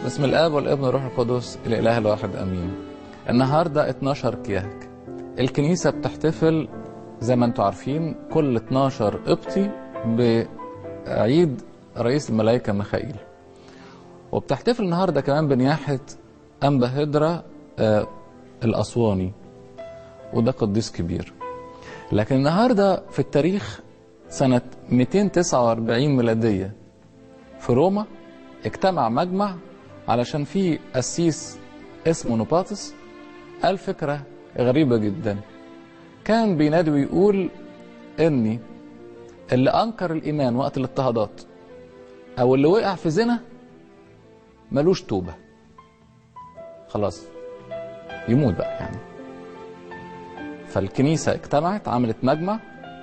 بسم الاب والابن والروح القدس الاله الواحد امين النهارده 12 كياك الكنيسه بتحتفل زي ما انتم عارفين كل 12 قبطي بعيد رئيس الملائكه ميخائيل وبتحتفل النهارده كمان بنياحه انبا هدرة آه الاسواني وده قديس كبير لكن النهارده في التاريخ سنه 249 ميلاديه في روما اجتمع مجمع علشان في قسيس اسمه نوباتس قال فكرة غريبة جدا كان بينادي ويقول اني اللي انكر الايمان وقت الاضطهادات او اللي وقع في زنا ملوش توبة خلاص يموت بقى يعني فالكنيسة اجتمعت عملت مجمع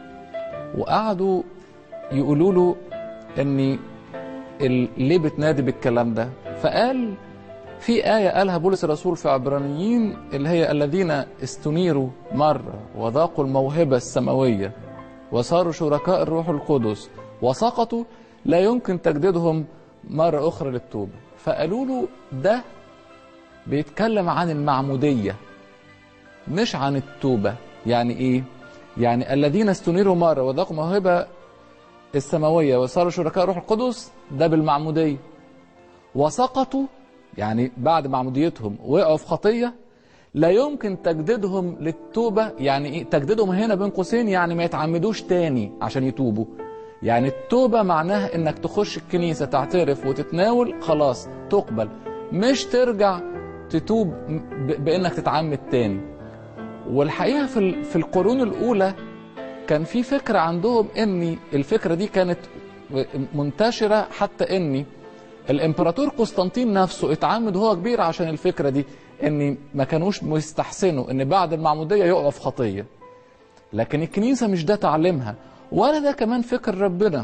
وقعدوا يقولوا له اني ليه بتنادي بالكلام ده فقال في آية قالها بولس الرسول في عبرانيين اللي هي الذين استنيروا مرة وذاقوا الموهبة السماوية وصاروا شركاء الروح القدس وسقطوا لا يمكن تجديدهم مرة أخرى للتوبة فقالوا له ده بيتكلم عن المعمودية مش عن التوبة يعني إيه؟ يعني الذين استنيروا مرة وذاقوا موهبة السماوية وصاروا شركاء الروح القدس ده بالمعمودية وسقطوا يعني بعد معموديتهم وقعوا في خطية لا يمكن تجديدهم للتوبة يعني إيه تجديدهم هنا بين قوسين يعني ما يتعمدوش تاني عشان يتوبوا يعني التوبة معناها انك تخش الكنيسة تعترف وتتناول خلاص تقبل مش ترجع تتوب بانك تتعمد تاني والحقيقة في في القرون الأولى كان في فكرة عندهم ان الفكرة دي كانت منتشرة حتى ان الامبراطور قسطنطين نفسه اتعمد وهو كبير عشان الفكرة دي ان ما كانوش مستحسنوا ان بعد المعمودية يقعوا في خطية لكن الكنيسة مش ده تعليمها ولا ده كمان فكر ربنا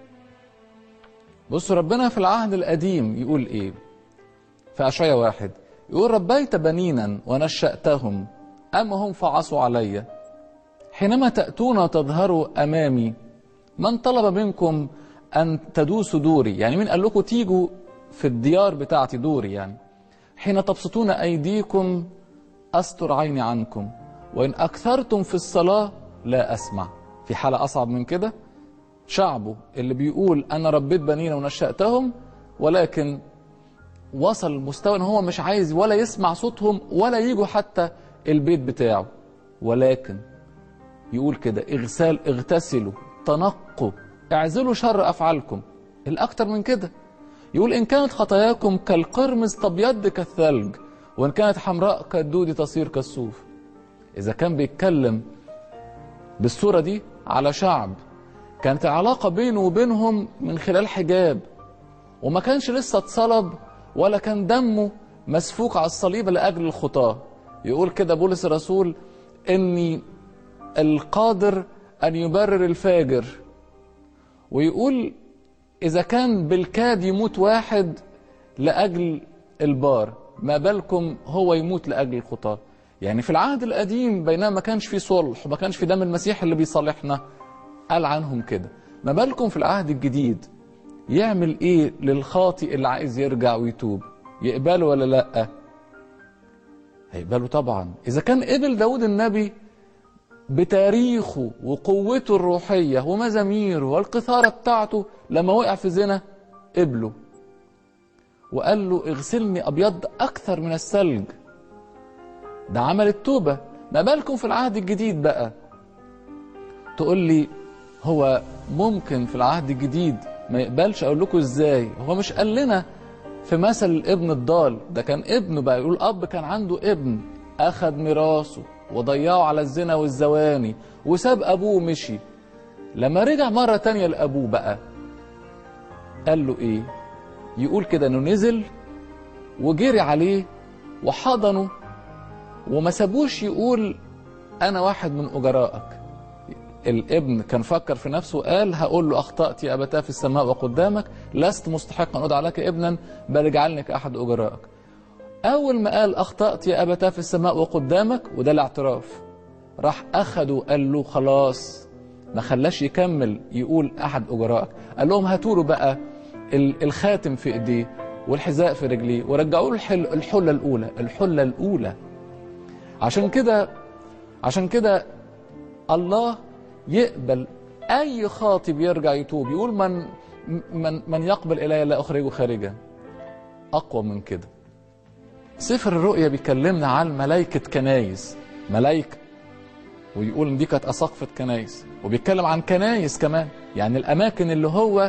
بصوا ربنا في العهد القديم يقول ايه في اشعياء واحد يقول ربيت بنينا ونشأتهم أما هم فعصوا علي حينما تأتون وتظهروا أمامي من طلب منكم أن تدوسوا دوري يعني مين قال لكم تيجوا في الديار بتاعتي دوري يعني حين تبسطون أيديكم أستر عيني عنكم وإن أكثرتم في الصلاة لا أسمع في حالة أصعب من كده شعبه اللي بيقول أنا ربيت بنينا ونشأتهم ولكن وصل مستوى ان هو مش عايز ولا يسمع صوتهم ولا يجوا حتى البيت بتاعه ولكن يقول كده اغسال اغتسلوا تنقوا اعزلوا شر افعالكم الاكتر من كده يقول ان كانت خطاياكم كالقرمز تبيض كالثلج وان كانت حمراء كالدود تصير كالصوف اذا كان بيتكلم بالصوره دي على شعب كانت العلاقه بينه وبينهم من خلال حجاب وما كانش لسه اتصلب ولا كان دمه مسفوك على الصليب لاجل الخطاه يقول كده بولس الرسول اني القادر ان يبرر الفاجر ويقول اذا كان بالكاد يموت واحد لاجل البار ما بالكم هو يموت لاجل الخطاه يعني في العهد القديم بينما ما كانش في صلح وما كانش في دم المسيح اللي بيصالحنا قال عنهم كده ما بالكم في العهد الجديد يعمل ايه للخاطئ اللي عايز يرجع ويتوب يقبله ولا لا هيقبله طبعا اذا كان قبل داود النبي بتاريخه وقوته الروحية ومزاميره والقثارة بتاعته لما وقع في زنا قبله وقال له اغسلني أبيض أكثر من الثلج ده عمل التوبة ما بالكم في العهد الجديد بقى تقول لي هو ممكن في العهد الجديد ما يقبلش اقول لكم ازاي هو مش قال لنا في مثل الابن الضال ده كان ابنه بقى يقول اب كان عنده ابن اخذ ميراثه وضيعه على الزنا والزواني وساب ابوه ومشي لما رجع مرة تانية لابوه بقى قال له ايه يقول كده انه نزل وجري عليه وحضنه وما سابوش يقول انا واحد من اجرائك الابن كان فكر في نفسه وقال هقول له اخطات يا ابتاه في السماء وقدامك لست مستحقا ان ادعى لك ابنا بل اجعلني كاحد اجرائك اول ما قال اخطات يا ابتاه في السماء وقدامك وده الاعتراف راح اخده قال له خلاص ما خلاش يكمل يقول احد اجرائك قال لهم هاتوا له بقى الخاتم في ايديه والحذاء في رجليه ورجعوا له الحل الحله الاولى الحله الاولى عشان كده عشان كده الله يقبل اي خاطب يرجع يتوب يقول من من من يقبل الي لا اخرجه خارجا اقوى من كده سفر الرؤيا بيكلمنا عن ملائكه كنايس ملائكه ويقول ان دي كانت اساقفه كنايس وبيتكلم عن كنايس كمان يعني الاماكن اللي هو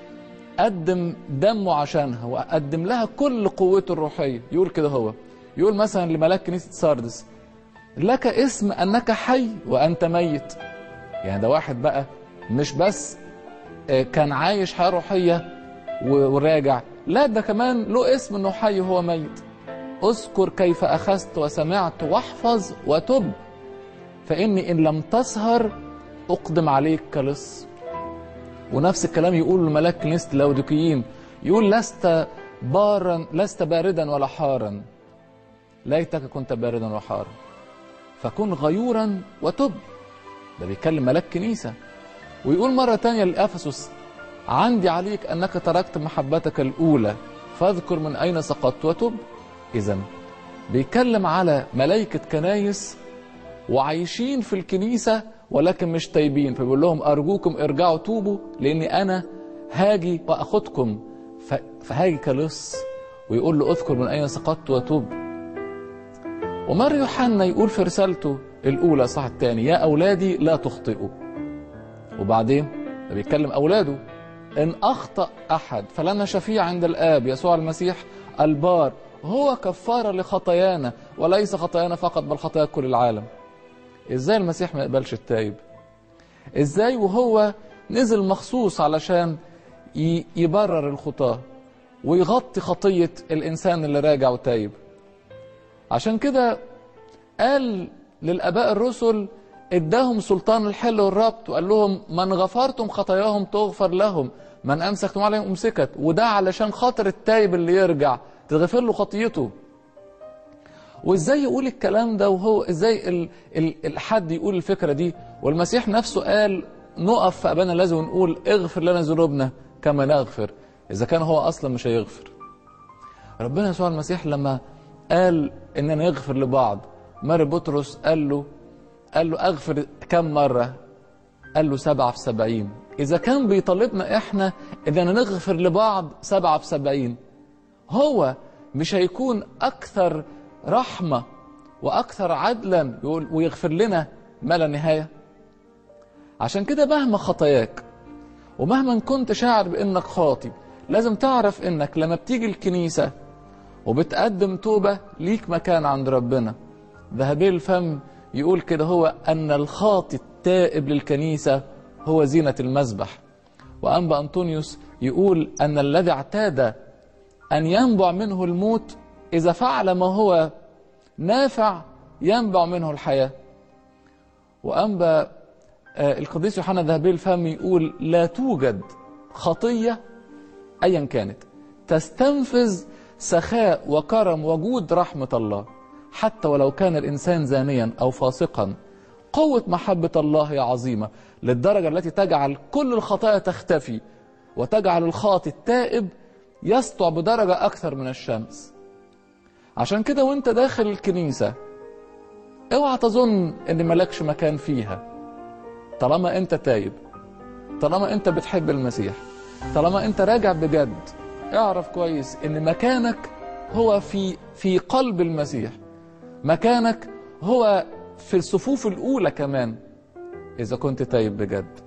قدم دمه عشانها وقدم لها كل قوته الروحيه يقول كده هو يقول مثلا لملاك كنيسه ساردس لك اسم انك حي وانت ميت يعني ده واحد بقى مش بس كان عايش حياه روحيه وراجع لا ده كمان له اسم انه حي وهو ميت اذكر كيف اخذت وسمعت واحفظ وتب فاني ان لم تسهر اقدم عليك كلص ونفس الكلام يقول لملاك كنيسه الاوديكيين يقول لست بارا لست باردا ولا حارا ليتك كنت باردا وحارا فكن غيورا وتب ده بيتكلم ملاك كنيسة ويقول مرة تانية لأفسس عندي عليك أنك تركت محبتك الأولى فاذكر من أين سقطت وتب إذا بيتكلم على ملائكة كنايس وعايشين في الكنيسة ولكن مش تايبين فبيقول لهم أرجوكم ارجعوا توبوا لأني أنا هاجي وأخدكم فهاجي كلص ويقول له اذكر من أين سقطت وتوب ومر يوحنا يقول في رسالته الأولى صح الثاني يا أولادي لا تخطئوا وبعدين بيتكلم أولاده إن أخطأ أحد فلنا شفيع عند الآب يسوع المسيح البار هو كفارة لخطايانا وليس خطايانا فقط بل خطايا كل العالم إزاي المسيح ما يقبلش التايب إزاي وهو نزل مخصوص علشان يبرر الخطاة ويغطي خطية الإنسان اللي راجع وتايب عشان كده قال للاباء الرسل اداهم سلطان الحل والربط وقال لهم من غفرتم خطاياهم تغفر لهم من امسكتم عليهم امسكت وده علشان خاطر التايب اللي يرجع تغفر له خطيته وازاي يقول الكلام ده وهو ازاي ال ال الحد يقول الفكره دي والمسيح نفسه قال نقف في ابانا الذي ونقول اغفر لنا ذنوبنا كما نغفر اذا كان هو اصلا مش هيغفر ربنا يسوع المسيح لما قال اننا نغفر لبعض ماري بطرس قال له قال له اغفر كم مرة قال له سبعة في سبعين إذا كان بيطالبنا إحنا إننا نغفر لبعض سبعة في سبعين هو مش هيكون أكثر رحمة وأكثر عدلا يقول ويغفر لنا ما لا نهاية عشان كده مهما خطاياك ومهما كنت شاعر بإنك خاطي لازم تعرف إنك لما بتيجي الكنيسة وبتقدم توبة ليك مكان عند ربنا ذهبي الفم يقول كده هو أن الخاطي التائب للكنيسة هو زينة المذبح وأنبا أنطونيوس يقول أن الذي اعتاد أن ينبع منه الموت إذا فعل ما هو نافع ينبع منه الحياة وأنبا القديس يوحنا ذهبي الفم يقول لا توجد خطية أيا كانت تستنفذ سخاء وكرم وجود رحمة الله حتى ولو كان الإنسان زانيا أو فاسقا قوة محبة الله هي عظيمة للدرجة التي تجعل كل الخطايا تختفي وتجعل الخاطئ التائب يسطع بدرجة أكثر من الشمس عشان كده وانت داخل الكنيسة اوعى تظن ان ملكش مكان فيها طالما انت تايب طالما انت بتحب المسيح طالما انت راجع بجد اعرف كويس ان مكانك هو في في قلب المسيح مكانك هو في الصفوف الاولى كمان اذا كنت تايب بجد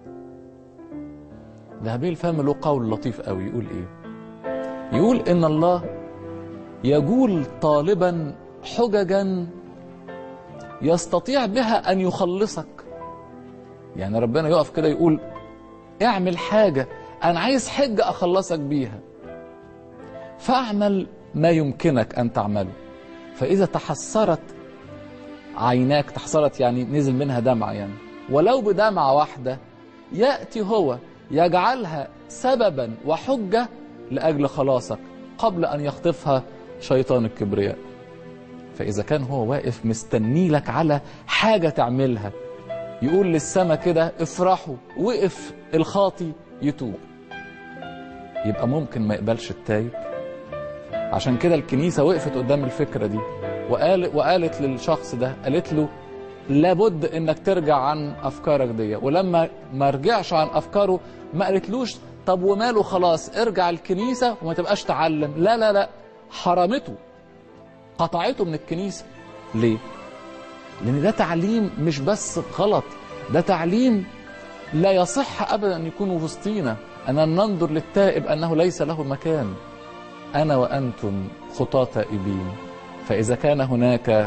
ذهبي الفهم له قول لطيف قوي يقول ايه يقول ان الله يجول طالبا حججا يستطيع بها ان يخلصك يعني ربنا يقف كده يقول اعمل حاجة انا عايز حجة اخلصك بيها فاعمل ما يمكنك ان تعمله فاذا تحسرت عيناك تحسرت يعني نزل منها دمعة يعني ولو بدمعة واحدة يأتي هو يجعلها سببا وحجة لأجل خلاصك قبل أن يخطفها شيطان الكبرياء فإذا كان هو واقف مستني لك على حاجة تعملها يقول للسما كده افرحوا وقف الخاطي يتوب يبقى ممكن ما يقبلش التايب عشان كده الكنيسة وقفت قدام الفكرة دي وقال وقالت للشخص ده قالت له لابد انك ترجع عن افكارك دي ولما ما رجعش عن افكاره ما قالتلوش طب وماله خلاص ارجع الكنيسة وما تبقاش تعلم لا لا لا حرمته قطعته من الكنيسة ليه؟ لأن ده تعليم مش بس غلط ده تعليم لا يصح أبدا أن يكون وسطينا أن ننظر للتائب أنه ليس له مكان أنا وأنتم خطاة تائبين فإذا كان هناك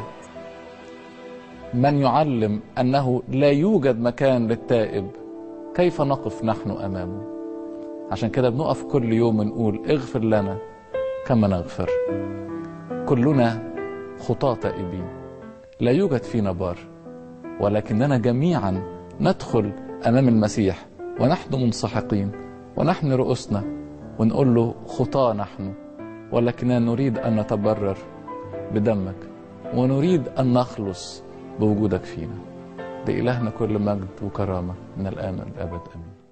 من يعلم أنه لا يوجد مكان للتائب كيف نقف نحن أمامه عشان كده بنقف كل يوم ونقول اغفر لنا كما نغفر كلنا خطاة تائبين لا يوجد فينا بار ولكننا جميعا ندخل أمام المسيح ونحن منسحقين ونحن رؤوسنا ونقول له خطاة نحن ولكننا نريد أن نتبرر بدمك ونريد أن نخلص بوجودك فينا لإلهنا كل مجد وكرامة من الآن والأبد آمين